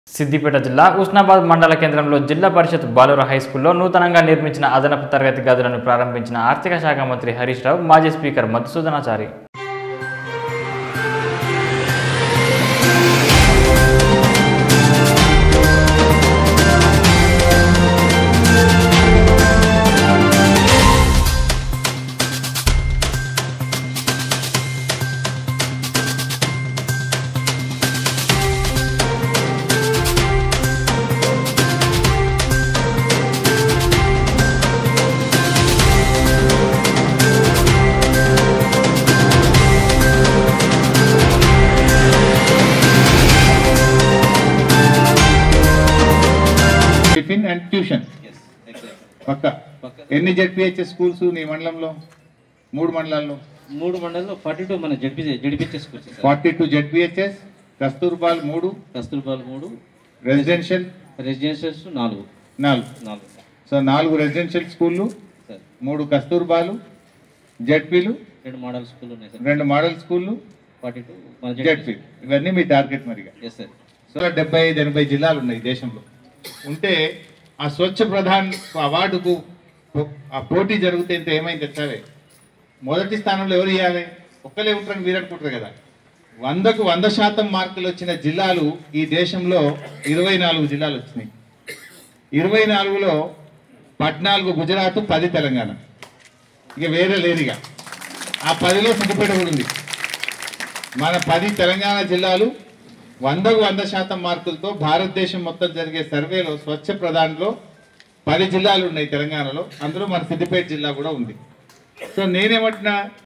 సిద్దిపేట జిల్లా ఉస్నాబాద్ మండల కేంద్రంలో జిల్లా పరిషత్ బాలుర హై స్కూల్లో నూతనంగా నిర్మించిన అదనపు తరగతి గదులను ప్రారంభించిన ఆర్థిక శాఖ మంత్రి హరీష్ రావు మాజీ speaker Madhusudanachari tiffin and tuition పక్క ఎన్ని జెడ్పిహెచ్ఎస్ స్కూల్స్ నీ మండలంలో మూడు మండలాల్లో మూడు మండలంలో ఫార్టీ టూ మన జడ్పీ జడిపించే schools sir forty two ZPHS కస్తూర్బాల్ మూడు కస్తూర్బాల్ మూడు రెసిడెన్షియల్ రెసిడెన్షియల్స్ నాలుగు నాలుగు నాలుగు సో నాలుగు రెసిడెన్షియల్ స్కూళ్ళు సార్ మూడు కస్తూర్బాలు జెడ్పీలు రెండు మోడల్ స్కూల్ ఉన్నాయి సార్ రెండు మోడల్ స్కూళ్ళు ఫార్టీ టూ మన జెడ్పీ ఇవన్నీ మీ టార్గెట్ మరిగా ఎస్ సార్ సో డెబ్బై ఐదు ఎనభై జిల్లాలు ఉన్నాయి దేశంలో ఉంటే ఆ స్వచ్ఛ ప్రధాన్ అవార్డుకు పో- ఆ పోటీ జరిగితే ఇంత ఏమైంది సరే మొదటి స్థానంలో ఎవరు ఇవ్వాలి ఒక్కలే ఉంటారని మీరు అనుకుంటారు కదా వందకు వంద శాతం మార్కులు వచ్చిన జిల్లాలు ఈ దేశంలో ఇరవై నాలుగు జిల్లాలు వచ్చినాయి ఇరవై నాలుగులో పద్నాలుగు గుజరాత్ పది తెలంగాణ ఇక వేరే లేదుగా ఆ పదిలో సిద్దిపేట కూడా ఉంది మన పది తెలంగాణ జిల్లాలు వందకు వంద శాతం మార్కులతో భారతదేశం మొత్తం జరిగే సర్వేలో స్వచ్ఛ ప్రధాన్లో పది జిల్లాలు ఉన్నాయి తెలంగాణలో అందులో మన సిద్దిపేట జిల్లా కూడా ఉంది సో నేనేమంటున్నా